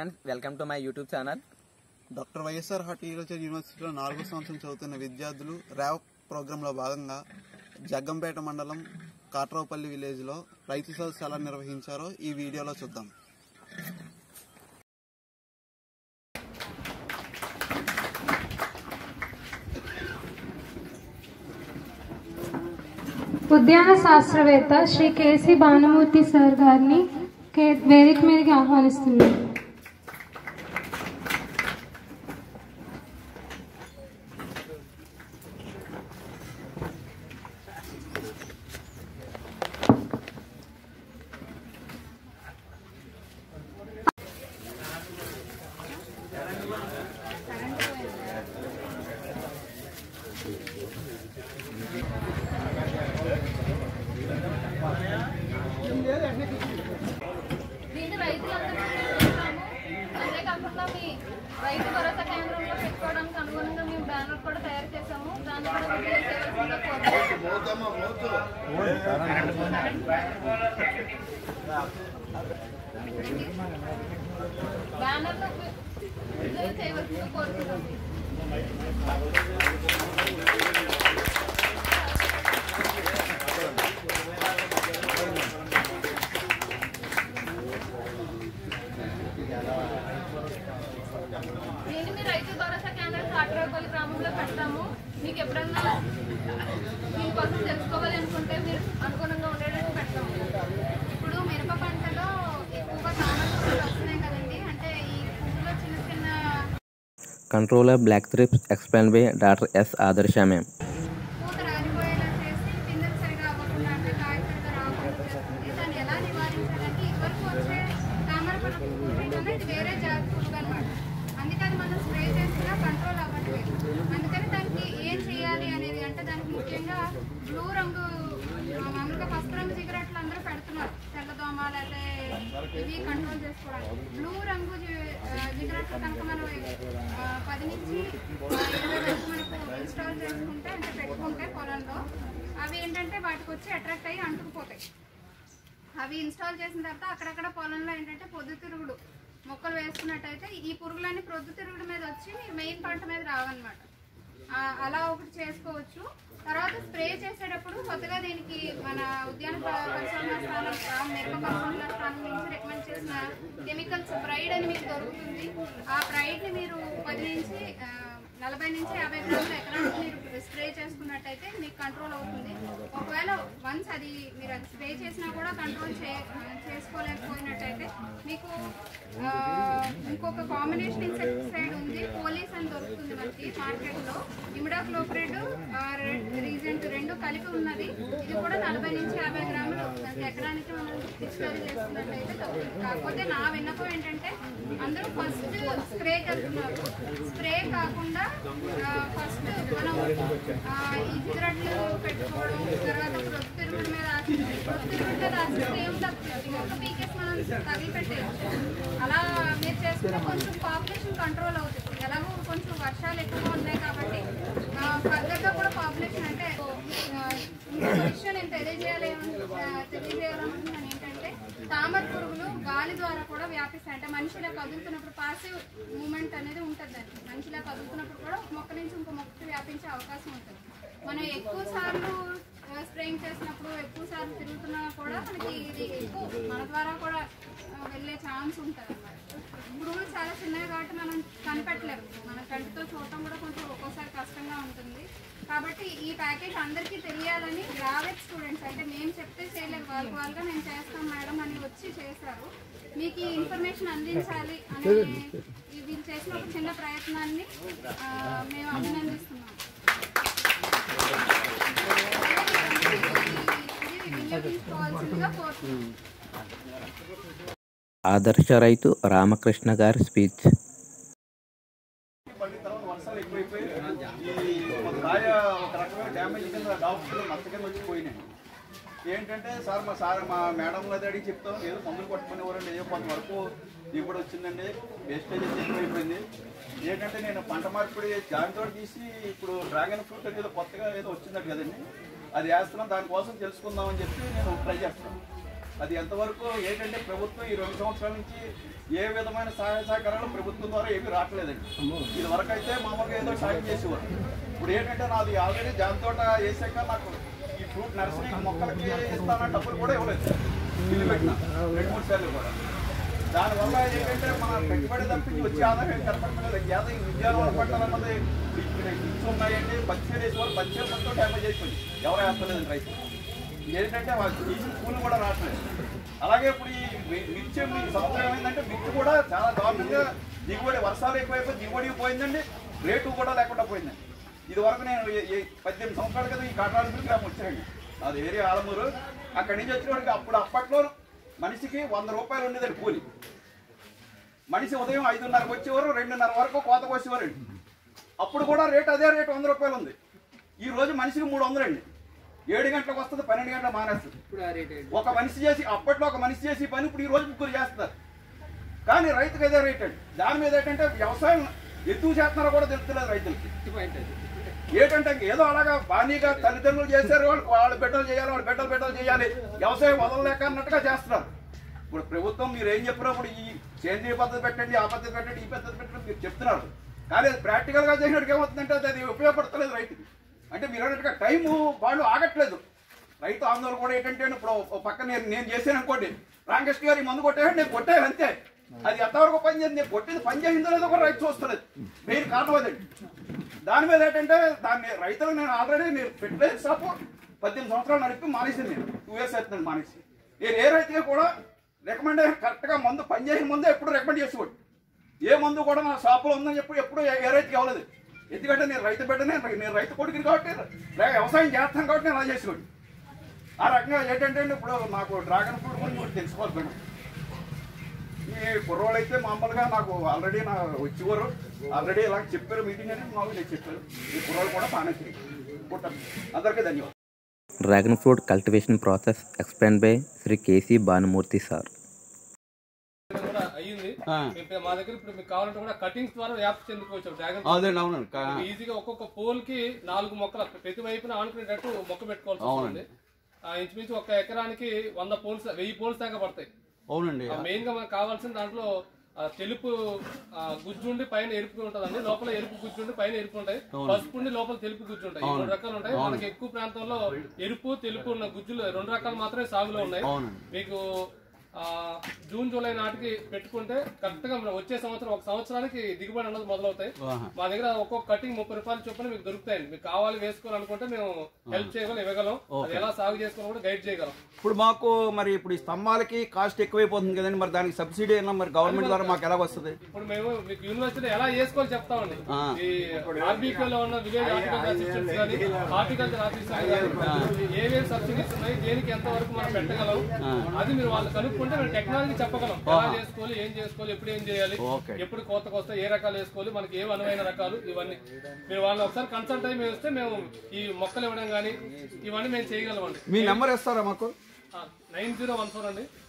friends welcome to my YouTube channel doctor YSR horticulture యూనివర్సిటీలో నాలుగో సంవత్సరం చదువుతున్న విద్యార్థులు ర్యావ్ ప్రోగ్రాంలో భాగంగా జగ్గంపేట మండలం కాట్రావుపల్లి విలేజ్లో రైతు సదస్సు ఎలా నిర్వహించారో ఈ వీడియోలో చూద్దాం ఉద్యాన శాస్త్రవేత్త శ్రీ కేసి భానుమూర్తి సార్ గారిని కే- వేదిక మీదకి ఆహ్వానిస్తున్నాను దీన్ని రైతులందరూ చేస్తాము అంతేకాకుండా మీ రైతు భరోసా కేంద్రంలో పెట్టుకోవడానికి అనుగుణంగా మేము బ్యానర్ కూడా తయారు చేసాము దాన్ని కూడా విడుదల చేయవలసిందిగా కోరుతున్నాము బ్యానర్ను వి- విడుదల చేయవలసిందిగా కోరుతున్నాము దీన్ని మీ రైతు భరోసా కేంద్రం కాట్రాపల్లి గ్రామంలో పెడతాము మీకు ఎప్పుడన్నా దీనికోసం తెలుసుకోవాలి అనుకుంటే మీరు అనుగుణంగా ఉండేటట్టు పెడతాము ఇప్పుడు మిరప పంటలో ఎక్కువగా తామర వస్తున్నాయి కదండి అంటే ఈ పువ్వులో చిన్న చిన్న controller black thrips explain by doctor S Adarsha ma'am పూత రాలిపోయేలా చేసి పిందెలు సరిగా అవ్వకుండా అంటే కాయ సరిగా రాకుండా చేస్తుంది దాన్ని ఎలా నివారించాలంటే ఇదివరకు వచ్చే తామర పట్ల పువ్వు కన్నా ఇది వేరే జాతి పురుగు అనమాట అందుకని మనం స్ప్రే చేసినా కంట్రోల్ అవ్వట్లేదు అందుకని దానికి ఏం చేయాలి అనేది అంటే దానికి ముఖ్యంగా బ్లూ రంగు ఆ, మామూలుగా పసుపు రంగు సిగరెట్లు అందరూ పెడుతున్నారు తెల్లదోమ లేకపోతే ఇవి కంట్రోల్ చేసుకోవడానికి బ్లూ రంగు జి- ఆ, సిగరెట్లు కనుక మనం ఆ, పది నుంచి ఆ, ఇరవై వరకు మనకు ఇన్స్టాల్ చేసుకుంటే అంటే పెట్టుకుంటే పొలంలో అవి ఏంటంటే వాటికి వచ్చి అట్రాక్ట్ అయ్యి అంటుకుపోతాయి అవి ఇన్స్టాల్ చేసిన తర్వాత అక్కడక్కడ పొలంలో ఏంటంటే పొద్దుతిరుగుడు మొక్కలు వేసుకున్నట్టయితే ఈ పురుగులన్నీ పొద్దుతిరుగుడు మీద వచ్చి మీరు మెయిన్ పంట మీద రావన్నమాట ఆ, అలా ఒకటి చేసుకోవచ్చు తర్వాత స్ప్రే చేసేటప్పుడు కొత్తగా దీనికి మన ఉద్యాన ప- పరిశోధన స్థానం ఆ, మిరప పరిశోధన స్థానం నుంచి రికమెండ్ చేసిన కెమికల్స్ బ్రైడ్ అని మీకు దొరుకుతుంది ఆ బ్రైడ్ ని మీరు పది నుంచి ఆ, నలభై నుంచి యాభై గ్రాముల ఎకరానికి మీరు స్ప్రే చేసుకున్నట్టయితే మీకు కంట్రోల్ అవుతుంది ఒకవేళ వన్స్ అది మీరు అది స్ప్రే చేసినా కూడా కంట్రోల్ చే చేసుకోలేకపోయినట్టయితే మీకు ఆ, ఇంకొక కాంబినేషన్ ఇన్సెక్టిసైడ్ ఉంది పోలీస్ అని దొరుకుతుంది మనకి మార్కెట్లో ఇమిడాక్లోప్రిడ్ రీజెంట్ రెండు కలిపి ఉన్నది ఇది కూడా నలభై నుంచి యాభై గ్రాములు ప్రతి ఎకరానికి మనం పిచికారీ చేసుకున్నట్టయితే తగ్గుతుంది కాకపోతే నా విన్నపం ఏంటంటే అందరూ ఫస్ట్ స్ప్రే చేస్తున్నారు స్ప్రే కాకుండా ఫస్ట్ మనం ఆ, ఈ సిగరెట్లు పెట్టుకోవడం తర్వాత ప్రొద్దుతిరుగుడు మీద ఆశించి ప్రొద్దుతిరుగుడు మీద ఆశిస్తే ఏం తగ్గుతుంది మొక్క పీకేసి మనం తగిలిపెట్టేయచ్చు అలా మీరు చేసుకుంటే కొంచెం పాపులేషన్ కంట్రోల్ అవుతుంది ఎలాగో కొంచెం వర్షాలు ఎక్కువగా ఉన్నాయి కాబట్టి ఫర్దర్గా కూడా పాపులేషన్ అంటే ఆ, ఇంకొక విషయం నేను తెలియజేయాలి ఆ, తెలియజేయాలనుకుంటున్నాను ఏంటంటే తామర పురుగులు గాలి ద్వారా కూడా వ్యాపిస్తాయి అంటే మనిషిలా కదులుతున్నప్పుడు పాసివ్ మూమెంట్ అనేది ఉంటుంది దానికి మనిషిలా కదులుతున్నప్పుడు కూడా ఒక మొక్క నుంచి ఇంకో మొక్కకి వ్యాపించే అవకాశం ఉంటుంది మనం ఎక్కువ సార్లు స్ప్రేయింగ్ చేసినప్పుడు ఎక్కువ సార్లు తిరుగుతున్నా కూడా మనకి ఇది ఎక్కువ మన ద్వారా కూడా ఆ, వెళ్ళే ఛాన్స్ ఉంటుంది అన్నమాట పురుగులు చాలా చిన్నవి కాబట్టి మనం కనిపెట్టలేము మన కంటితో చూడటం కూడా కొంచెం ఒక్కోసారి కష్టంగా ఉంటుంది కాబట్టి ఈ ప్యాకేజ్ అందరికీ తెలియాలని గ్రావెట్ స్టూడెంట్స్ అంటే మేము చెప్తే చేయలేదు వాళ్ళకి వాళ్ళగా నేను చేస్తాం మేడం అని వచ్చి చేశారు మీకు ఈ ఇన్ఫర్మేషన్ అందించాలి అని ఈ వీళ్ళు చేసిన ఒక చిన్న ప్రయత్నాన్ని ఆ, మేము అభినందిస్తున్నాం ఇది వినియోగించుకోవాల్సిందిగా కోరుతున్నాం ఆదర్శ రైతు రామకృష్ణ గారి స్పీచ్ పండిన తర్వాత వర్షాలు ఎక్కువైపోయి ఈ ఒక కాయ ఒక రకమైన డ్యామేజ్ కింద డాక్టర్ మచ్చ కింద వచ్చి పోయినాయి ఏంటంటే సార్ మా సార్ మా మేడం అది అడిగి చెప్తాం ఏదో మందులు కొట్టుకునేవారండి ఏదో కొంతవరకు దిగుబడి వచ్చిందండి వేస్టేజ్ ఎక్కువైపోయింది ఏంటంటే నేను పంట మార్పిడి దాంతో తీసి ఇప్పుడు డ్రాగన్ ఫ్రూట్ అనేది కొత్తగా ఏదో వచ్చిందట కదండి అది వేస్తున్నాం దానికోసం తెలుసుకుందామని చెప్పి నేను ట్రై చేస్తున్నాను అది ఎంతవరకు ఏంటంటే ప్రభుత్వం ఈ రెండు సంవత్సరాల నుంచి ఏ విధమైన సహాయ సహకారాలు ప్రభుత్వం ద్వారా ఏమీ రావట్లేదండి ఇది వరకు అయితే మామూలుగా ఏదో సాయం చేసేవారు ఇప్పుడు ఏంటంటే నాది ఆల్రెడీ జామ తోట వేసాక నాకు ఈ ఫ్రూట్ నర్సరీ మొక్కలకి ఇస్తాన డబ్బులు కూడా ఇవ్వలేదు ఇల్లు పెట్టిన రెండు మూడు సార్లు కూడా దానివల్ల ఏంటంటే మన పెట్టుబడి తప్పించి వచ్చే ఆదాయం కనపడలేదు ఏదో ఈ విద్యాలయం పట్టాలన్నది ఇక్కడ ఇచ్చి ఉన్నాయండి పచ్చిలు వేసి వాళ్ళు పచ్చిలు మొత్తం డ్యామేజ్ అయిపోయింది ఎవరు వేస్తలేదు రైతు ఏంటంటే వాళ్ళు తీసిన పూలు కూడా రావట్లేదు అలాగే ఇప్పుడు ఈ మి- మిర్చి మీ సంవత్సరం ఏమైందంటే మిర్చి కూడా చాలా దారుణంగా దిగుబడి వర్షాలు ఎక్కువైపోయి దిగుబడి పోయిందండి రేటు కూడా లేకుండా పోయిందండి ఇది వరకు నేను ఏ- ఏ- పద్దెనిమిది సంవత్సరాల క్రితం ఈ కాటరాజుపల్లి గ్రామం వచ్చానండి అది ఏరియా ఆలమూరు అక్కడి నుంచి వచ్చినవాడికి అప్పుడు అప్పట్లో మనిషికి వంద రూపాయలు ఉండేదండి కూలి మనిషి ఉదయం ఐదున్నరకు వచ్చేవారు రెండున్నర వరకు కోత కోసేవారండి అప్పుడు కూడా రేట్ అదే రేటు వంద రూపాయలు ఉంది ఈ రోజు మనిషికి మూడు వందలండి ఏడు గంటలకు వస్తుంది పన్నెండు గంటలకు మానేస్తుంది ఒక మనిషి చేసి అప్పట్లో ఒక మనిషి చేసి పని ఇప్పుడు ఈ రోజు ముగ్గురు చేస్తారు కానీ రైతుకి అదే రేట్ అండి దాని మీద ఏంటంటే వ్యవసాయం ఎందుకు చేస్తున్నారో కూడా తెలుస్తలేదు రైతులకి ఏంటంటే ఏదో అలాగా బానీగా తల్లిదండ్రులు చేశారు వాళ్ళు వాళ్ళ బిడ్డలు చేయాలి వాళ్ళ బిడ్డలు బిడ్డలు చేయాలి వ్యవసాయం వదలలేక అన్నట్టుగా చేస్తున్నారు ఇప్పుడు ప్రభుత్వం మీరు ఏం చెప్పినప్పుడు ఈ సేంద్రీయ పద్ధతి పెట్టండి ఆ పద్ధతి పెట్టండి ఈ పద్ధతి పెట్టండి మీరు చెప్తున్నారు కానీ అది ప్రాక్టికల్ గా చేసినట్టు ఏమవుతుందంటే అది- అది ఉపయోగపడతలేదు రైతుకి అంటే మీరు అన్నట్టుగా టైము వాళ్ళు ఆగట్లేదు రైతు ఆందోళన కూడా ఏంటంటే ఇప్పుడు ఓ పక్క నేను నేను చేశాను అనుకోండి రామకృష్ణ గారు ఈ మందు కొట్టాడు నేను కొట్టాను అంతే అది ఎంతవరకు పని చేసింది నేను కొట్టింది పని చేసిందో లేదో కూడా రైతు చూస్తలేదు మెయిన్ కారణం అదండి దాని మీద ఏంటంటే దాన్ని రైతులు నేను ఆల్రెడీ నేను ఫెర్టిలైజర్ షాపు పద్దెనిమిది సంవత్సరాలు నడిపి మానేసింది నేను టూ ఇయర్స్ అవుతుంది మానేసి నేను ఏ రైతుగా కూడా రికమెండేషన్ కరెక్ట్గా మందు పని చేసిన ముందే ఎప్పుడు రికమెండ్ చేసేవాడు ఏ మందు కూడా నా షాపులో ఉందని చెప్పి ఎప్పుడు ఏ ఏ రైతుకి ఇవ్వలేదు ఎందుకంటే నేను రైతు బిడ్డనే నేను రైతు కొడుకుని కాబట్టి రే- వ్యవసాయం చేస్తాను కాబట్టి నేను అలా చేసేవాడు ఆ రకంగా ఏంటంటే ఇప్పుడు నాకు డ్రాగన్ ఫ్రూట్ గురించి కూడా తెలుసుకోవాలి మేడం ఈ కుర్రోళ్ళు అయితే మామూలుగా నాకు ఆల్రెడీ నా వచ్చేవారు ఆల్రెడీ ఇలా చెప్పారు మీటింగ్ అని మామూలుగా చెప్పారు ఈ కుర్రోళ్ళు కూడా బాగానే తిరిగి అందరికీ ధన్యవాదాలు dragon fruit cultivation process explain by Shri KC Bhanumurthy sir కూడా అయ్యింది ఇప్పుడు మా దగ్గర ఇప్పుడు మీకు కావాలంటే కూడా కటింగ్స్ ద్వారా వ్యాప్తి చెందుకోవచ్చు డ్రాగన్ అదే అవును ఈజీగా ఒక్కొక్క పోల్ కి నాలుగు మొక్కలు ప్రతి వైపున ఆనుకునేటట్టు మొక్క పెట్టుకోవాల్సి వస్తుంది ఆ, ఇంచుమించు ఒక ఎకరానికి వంద పోల్స్ వెయ్యి పోల్స్ దాకా పడతాయి అవునండి మెయిన్ గా మనకు కావాల్సిన దాంట్లో ఆ, తెలుపు ఆ, గుజ్జు ఉండి పైన ఎరుపు ఉంటదండి లోపల ఎరుపు గుజ్జు ఉండి పైన ఎరుపు ఉంటాయి పసుపు ఉండి లోపల తెలుపు గుజ్జు ఉంటాయి ఈ రెండు రకాలు ఉంటాయి మనకి ఎక్కువ ప్రాంతంలో ఎరుపు తెలుపు ఉన్న గుజ్జులు రెండు రకాలు మాత్రమే సాగులో ఉన్నాయి మీకు ఆ, జూన్ జూలై నాటికి పెట్టుకుంటే కరెక్ట్ గా మనం వచ్చే సంవత్సరం ఒక సంవత్సరానికి దిగుబడి అన్నది మొదలవుతాయి మా దగ్గర ఒక్కొక్క కటింగ్ ముప్పై రూపాయలు చొప్పున మీకు దొరుకుతాయండి మీకు కావాలి వేసుకోవాలనుకుంటే మేము హెల్ప్ చేయగలం ఇవ్వగలం అది ఎలా సాగు చేసుకోవాలో కూడా గైడ్ చేయగలం ఇప్పుడు మాకు మరి ఇప్పుడు ఈ స్తంభాలకి కాస్ట్ ఎక్కువైపోతుంది కదండి మరి దానికి సబ్సిడీ అయినా మరి గవర్నమెంట్ ద్వారా మాకు ఎలా వస్తుంది ఇప్పుడు మేము మీకు యూనివర్సిటీలో ఎలా చేసుకోవాలి చెప్తామండి ఈ ఆర్బీకే లో ఉన్న విలేజ్ హార్టికల్చర్ అసిస్టెంట్స్ కానీ హార్టికల్చర్ ఆఫీసర్ కానీ ఏమేమి సబ్సిడీస్ ఉన్నాయి దేనికి ఎంత వరకు మనం పెట్టగలం అది మీరు వాళ్ళు కనుక్కుంటే మేము టెక్నాలజీ చెప్పగలం ఎలా చేసుకోవాలి ఏం చేసుకోవాలి ఎప్పుడు ఏం చేయాలి ఎప్పుడు కోతకు వస్తే ఏ రకాలు వేసుకోవాలి మనకి ఏ అనువైన రకాలు ఇవన్నీ మీరు వాళ్ళని ఒకసారి కన్సల్ట్ అయ్యి మేము వస్తే మేము ఈ మొక్కలు ఇవ్వడం కానీ ఇవన్నీ మేము చేయగలం అండి మీ నెంబర్ ఇస్తారా మాకు నైన్ జీరో వన్ ఫోర్ అండి